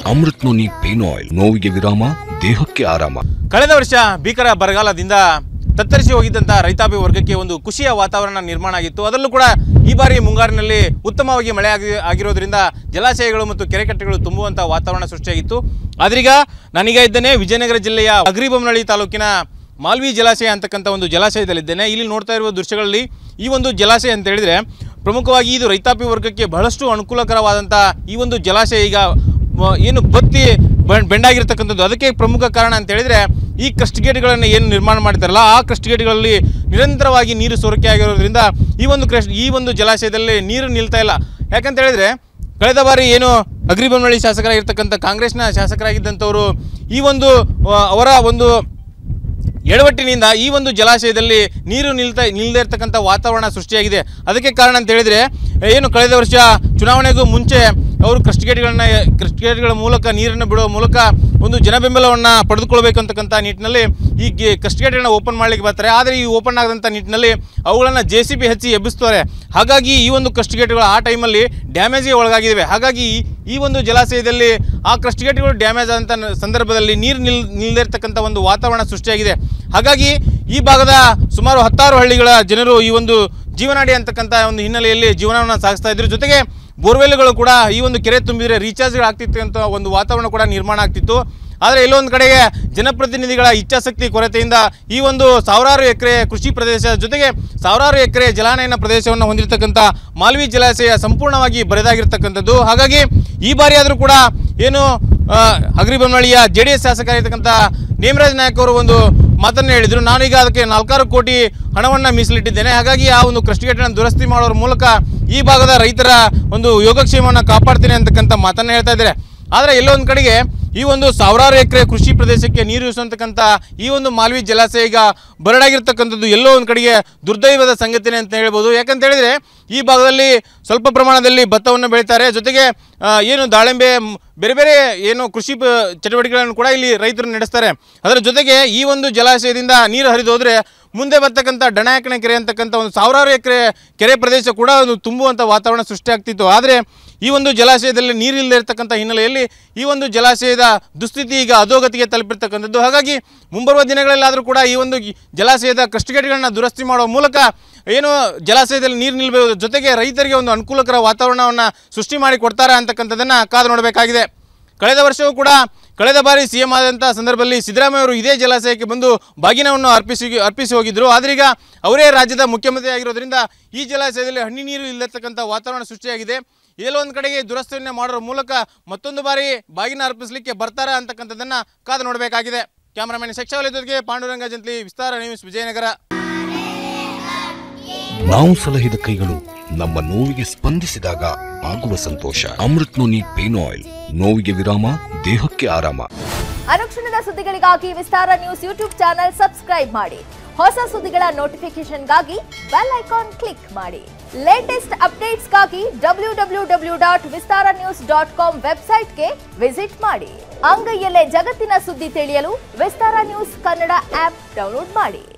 Amrit noni pain oil ನೋವಿಗೆ ವಿರಾಮ ದೇಹಕ್ಕೆ ಆರಾಮ ಕಳೆದ ವರ್ಷ ಭೀಕರ ಬರಗಾಲದಿಂದ ತತ್ತರಿಸಿ ಹೋಗಿದ್ದಂಥ ರೈತಾಪಿ ವರ್ಗಕ್ಕೆ ಒಂದು ಖುಷಿಯ ವಾತಾವರಣ ನಿರ್ಮಾಣ ಆಗಿತ್ತು ಅದರಲ್ಲೂ ಕೂಡ ಈ ಬಾರಿ ಮುಂಗಾರಿನಲ್ಲಿ ಉತ್ತಮವಾಗಿ ಮಳೆ ಆಗಿ ಆಗಿರೋದ್ರಿಂದ ಜಲಾಶಯಗಳು ಮತ್ತು ಕೆರೆಕಟ್ಟೆಗಳು ತುಂಬುವಂಥ ವಾತಾವರಣ ಸೃಷ್ಟಿಯಾಗಿತ್ತು ಆದ್ರೀಗ ನಾನೀಗ ಇದ್ದೇನೆ ವಿಜಯನಗರ ಜಿಲ್ಲೆಯ ಅಗ್ರಿಬೊಮ್ಮನಹಳ್ಳಿ ತಾಲೂಕಿನ ಮಾಲ್ವಿ ಜಲಾಶಯ ಅಂತಕ್ಕಂಥ ಒಂದು ಜಲಾಶಯದಲ್ಲಿದ್ದೇನೆ ಇಲ್ಲಿ ನೋಡ್ತಾ ಇರುವ ದೃಶ್ಯಗಳಲ್ಲಿ ಈ ಒಂದು ಜಲಾಶಯ ಅಂತ ಹೇಳಿದ್ರೆ ಪ್ರಮುಖವಾಗಿ ಇದು ರೈತಾಪಿ ವರ್ಗಕ್ಕೆ ಬಹಳಷ್ಟು ಅನುಕೂಲಕರವಾದಂಥ ಈ ಒಂದು ಜಲಾಶಯ ಈಗ ಮ- ಏನು ಬತ್ತಿ ಬೆ- ಬೆಂಡಾಗಿರ್ತಕ್ಕಂಥದ್ದು ಅದಕ್ಕೆ ಪ್ರಮುಖ ಕಾರಣ ಅಂತ ಹೇಳಿದ್ರೆ ಈ ಕ್ರಸ್ಟ್ ಗೇಟ್ಗಳನ್ನು ಏನು ನಿರ್ಮಾಣ ಮಾಡ್ತಾರಲ್ಲ ಆ ಕ್ರಸ್ಟ್ ಗೇಟ್ಗಳಲ್ಲಿ ನಿರಂತರವಾಗಿ ನೀರು ಸೋರಿಕೆ ಆಗಿರೋದ್ರಿಂದ ಈ ಒಂದು ಕ್ರಸ್ಟ್ ಈ ಒಂದು ಜಲಾಶಯದಲ್ಲಿ ನೀರು ನಿಲ್ತಾ ಇಲ್ಲ ಯಾಕಂತ ಹೇಳಿದ್ರೆ ಕಳೆದ ಬಾರಿ ಏನು ಅಗ್ರಿಬೊಮ್ಮನಹಳ್ಳಿ ಶಾಸಕರಾಗಿರ್ತಕ್ಕಂಥ ಕಾಂಗ್ರೆಸ್ನ ಶಾಸಕರಾಗಿದ್ದಂಥವರು ಈ ಒಂದು ಆ, ಅವರ ಒಂದು ಎಡವಟ್ಟಿನಿಂದ ಈ ಒಂದು ಜಲಾಶಯದಲ್ಲಿ ನೀರು ನಿಲ್ತಾ ನಿಲ್ಲದೇ ಇರತಕ್ಕಂಥ ವಾತಾವರಣ ಸೃಷ್ಟಿಯಾಗಿದೆ ಅದಕ್ಕೆ ಕಾರಣ ಅಂತ ಹೇಳಿದರೆ ಏನು ಕಳೆದ ವರ್ಷ ಚುನಾವಣೆಗೂ ಮುಂಚೆ ಅವರು ಕ್ರಸ್ಟ್ ಗೇಟ್ಗಳನ್ನ ಕ್ರಸ್ಟ್ ಗೇಟ್ಗಳ ಮೂಲಕ ನೀರನ್ನು ಬಿಡುವ ಮೂಲಕ ಒಂದು ಜನಬೆಂಬಲವನ್ನು ಪಡೆದುಕೊಳ್ಬೇಕು ಅಂತಕ್ಕಂಥ ನಿಟ್ಟಿನಲ್ಲಿ ಈ ಗೆ- ಕ್ರಸ್ಟ್ ಗೇಟ್ಗಳನ್ನ ಓಪನ್ ಮಾಡಲಿಕ್ಕೆ ಬರ್ತಾರೆ ಆದರೆ ಈ ಓಪನ್ ಆಗದಂಥ ನಿಟ್ಟಿನಲ್ಲಿ ಅವುಗಳನ್ನು ಜೆ ಸಿ ಬಿ ಹಚ್ಚಿ ಎಬ್ಬಿಸ್ತಾರೆ ಹಾಗಾಗಿ ಈ ಒಂದು ಕ್ರಸ್ಟ್ ಗೇಟ್ಗಳು ಆ ಟೈಮಲ್ಲಿ ಡ್ಯಾಮೇಜ್ಗೆ ಒಳಗಾಗಿವೆ ಹಾಗಾಗಿ ಈ- ಈ ಒಂದು ಜಲಾಶಯದಲ್ಲಿ ಆ ಕ್ರಸ್ಟ್ ಗೇಟ್ಗಳು ಡ್ಯಾಮೇಜ್ ಆದಂಥ ನ- ಸಂದರ್ಭದಲ್ಲಿ ನೀರು ನಿಲ್ ನಿಲ್ಲದೇ ಇರತಕ್ಕಂಥ ಒಂದು ವಾತಾವರಣ ಸೃಷ್ಟಿಯಾಗಿದೆ ಹಾಗಾಗಿ ಈ ಭಾಗದ ಸುಮಾರು ಹತ್ತಾರು ಹಳ್ಳಿಗಳ ಜನರು ಈ ಒಂದು ಜೀವನಾಡಿ ಅಂತಕ್ಕಂಥ ಒಂದು ಹಿನ್ನೆಲೆಯಲ್ಲಿ ಜೀವನವನ್ನು ಸಾಗಿಸ್ತಾ ಇದ್ರು ಜೊತೆಗೆ ಬೋರ್ವೆಲ್ಗಳು ಕೂಡ ಈ ಒಂದು ಕೆರೆ ತುಂಬಿದರೆ ರೀಚಾರ್ಜ್ ಆಗ್ತಿತ್ತು ಅಂತ ಒಂದು ವಾತಾವರಣ ಕೂಡ ನಿರ್ಮಾಣ ಆಗ್ತಿತ್ತು ಆದರೆ ಎಲ್ಲೊಂದು ಕಡೆಗೆ ಜನಪ್ರತಿನಿಧಿಗಳ ಇಚ್ಛಾಶಕ್ತಿ ಕೊರತೆಯಿಂದ ಈ ಒಂದು ಸಾವಿರಾರು ಎಕರೆ ಕೃಷಿ ಪ್ರದೇಶ ಜೊತೆಗೆ ಸಾವಿರಾರು ಎಕರೆ ಜಲಾನಯನ ಪ್ರದೇಶವನ್ನು ಹೊಂದಿರತಕ್ಕಂಥ ಮಾಲ್ವಿ ಜಲಾಶಯ ಸಂಪೂರ್ಣವಾಗಿ ಬರೆದಾಗಿರ್ತಕ್ಕಂಥದ್ದು ಹಾಗಾಗಿ ಈ ಬಾರಿ ಆದರೂ ಕೂಡ ಏನು ಆ, ಅಗ್ರಿಬೊಮ್ಮನಹಳ್ಳಿಯ ಜೆ ಡಿ ಎಸ್ ಶಾಸಕರಾಗಿರ್ತಕ್ಕಂಥ ನೇಮರಾಜ್ ನಾಯಕ್ ಅವರು ಒಂದು ಮಾತನ್ನು ಹೇಳಿದರು ನಾನೀಗ ಅದಕ್ಕೆ ನಾಲ್ಕಾರು ಕೋಟಿ ಹಣವನ್ನು ಮೀಸಲಿಟ್ಟಿದ್ದೇನೆ ಹಾಗಾಗಿ ಆ ಒಂದು ಕ್ರಸ್ಟಿಗೇಟನ್ನು ದುರಸ್ತಿ ಮಾಡೋರ ಮೂಲಕ ಈ ಭಾಗದ ರೈತರ ಒಂದು ಯೋಗಕ್ಷೇಮವನ್ನು ಕಾಪಾಡ್ತೀನಿ ಅಂತಕ್ಕಂಥ ಮಾತನ್ನು ಹೇಳ್ತಾ ಇದ್ದಾರೆ ಆದರೆ ಎಲ್ಲೊಂದು ಕಡೆಗೆ ಈ ಒಂದು ಸಾವಿರಾರು ಎಕರೆ ಕೃಷಿ ಪ್ರದೇಶಕ್ಕೆ ನೀರು ಇರಿಸುವಂತಕ್ಕಂಥ ಈ ಒಂದು ಮಾಲ್ವಿ ಜಲಾಶಯ ಈಗ ಬರಡಾಗಿರ್ತಕ್ಕಂಥದ್ದು ಎಲ್ಲೋ ಒಂದು ಕಡೆಗೆ ದುರ್ದೈವದ ಸಂಗತಿನೇ ಅಂತ ಹೇಳ್ಬೋದು ಯಾಕಂತ ಹೇಳಿದ್ರೆ ಈ ಭಾಗದಲ್ಲಿ ಸ್ವಲ್ಪ ಪ್ರಮಾಣದಲ್ಲಿ ಭತ್ತವನ್ನು ಬೆಳೀತಾರೆ ಜೊತೆಗೆ ಆ, ಏನು ದಾಳಿಂಬೆ ಮ್, ಬೇರೆ ಬೇರೆ ಏನು ಕೃಷಿ ಪ- ಚಟುವಟಿಕೆಗಳನ್ನು ಕೂಡ ಇಲ್ಲಿ ರೈತರು ನಡೆಸ್ತಾರೆ ಅದರ ಜೊತೆಗೆ ಈ ಒಂದು ಜಲಾಶಯದಿಂದ ನೀರು ಹರಿದು ಹೋದರೆ ಮುಂದೆ ಬರ್ತಕ್ಕಂಥ ಡಣಾಯಕನ ಕೆರೆ ಅಂತಕ್ಕಂಥ ಒಂದು ಸಾವಿರಾರು ಎಕರೆ ಕೆರೆ ಪ್ರದೇಶ ಕೂಡ ಒಂದು ತುಂಬುವಂಥ ವಾತಾವರಣ ಸೃಷ್ಟಿಯಾಗ್ತಿತ್ತು ಆದರೆ ಈ ಒಂದು ಜಲಾಶಯದಲ್ಲಿ ನೀರಿಲ್ಲದೆ ಇರತಕ್ಕಂಥ ಹಿನ್ನೆಲೆಯಲ್ಲಿ ಈ ಒಂದು ಜಲಾಶಯದ ದುಸ್ಥಿತಿ ಈಗ ಅಧೋಗತಿಗೆ ತಲುಪಿರ್ತಕ್ಕಂಥದ್ದು ಹಾಗಾಗಿ ಮುಂಬರುವ ದಿನಗಳಲ್ಲಾದರೂ ಕೂಡ ಈ ಒಂದು ಜಲಾಶಯದ ಕಷ್ಟಗೇಡುಗಳನ್ನ ದುರಸ್ತಿ ಮಾಡುವ ಮೂಲಕ ಏನು ಜಲಾಶಯದಲ್ಲಿ ನೀರು ನಿಲ್ಲಬೇಕು ಜೊತೆಗೆ ರೈತರಿಗೆ ಒಂದು ಅನುಕೂಲಕರ ವಾತಾವರಣವನ್ನು ಸೃಷ್ಟಿ ಮಾಡಿ ಕೊಡ್ತಾರೆ ಅಂತಕ್ಕಂಥದ್ದನ್ನು ಕಾದು ನೋಡಬೇಕಾಗಿದೆ ಕಳೆದ ವರ್ಷವೂ ಕೂಡ ಕಳೆದ ಬಾರಿ ಸಿ ಎಂ ಆದಂಥ ಸಂದರ್ಭದಲ್ಲಿ ಸಿದ್ದರಾಮಯ್ಯ ಅವರು ಇದೇ ಜಲಾಶಯಕ್ಕೆ ಬಂದು ಬಾಗಿನವನ್ನು ಅರ್ಪಿಸಿ ಅರ್ಪಿಸಿ ಹೋಗಿದ್ದರು ಆದರೆ ಈಗ ಅವರೇ ರಾಜ್ಯದ ಮುಖ್ಯಮಂತ್ರಿ ಆಗಿರೋದ್ರಿಂದ ಈ ಜಲಾಶಯದಲ್ಲಿ ಹಣ್ಣಿ ನೀರು ಇಲ್ಲತಕ್ಕಂಥ ವಾತಾವರಣ ಸೃಷ್ಟಿಯಾಗಿದೆ ಎಲ್ಲೋ ಒಂದು ಕಡೆಗೆ ದುರಸ್ತಿಯನ್ನೇ ಮಾಡೋರ ಮೂಲಕ ಮತ್ತೊಂದು ಬಾರಿ ಬಾಗಿನ ಅರ್ಪಿಸಲಿಕ್ಕೆ ಬರ್ತಾರೆ ಅಂತಕ್ಕಂಥದ್ದನ್ನು ಕಾದು ನೋಡಬೇಕಾಗಿದೆ ಕ್ಯಾಮರಾಮನ್ ಸೆಕ್ಷವಲ್ ಜೊತೆಗೆ ಪಾಂಡುರಂಗ ಜಂತ್ಲಿ ವಿಸ್ತಾರ ನ್ಯೂಸ್ ವಿಜಯನಗರ ನಾವು ಸಲಹಿದ ಕೈಗಳು ನಮ್ಮ ನೋವಿಗೆ ಸ್ಪಂದಿಸಿದಾಗ ಆಗುವ ಸಂತೋಷ ಅಮೃತ್ ನೋನಿ ಪೇನ್ ಆಯಿಲ್ ನೋವಿಗೆ ವಿರಾಮ ದೇಹಕ್ಕೆ ಆರಾಮ ಅನುಕ್ಷಣದ ಸುದ್ದಿಗಳಿಗಾಗಿ Vistara news YouTube channel subscribe ಮಾಡಿ ಹೊಸ ಸುದ್ದಿಗಳ ನೋಟಿಫಿಕೇಶನ್ಗಾಗಿ ಬೆಲ್ ಐಕಾನ್ ಕ್ಲಿಕ್ ಮಾಡಿ ಲೇಟೆಸ್ಟ್ ಅಪ್ಡೇಟ್ಸ್ಗಾಗಿ W W W dot Vistara news dot com ವೆಬ್ಸೈಟ್ಗೆ ವಿಸಿಟ್ ಮಾಡಿ ಅಂಗೈಯಲ್ಲೇ ಜಗತ್ತಿನ ಸುದ್ದಿ ತಿಳಿಯಲು Vistara news Kannada app download ಮಾಡಿ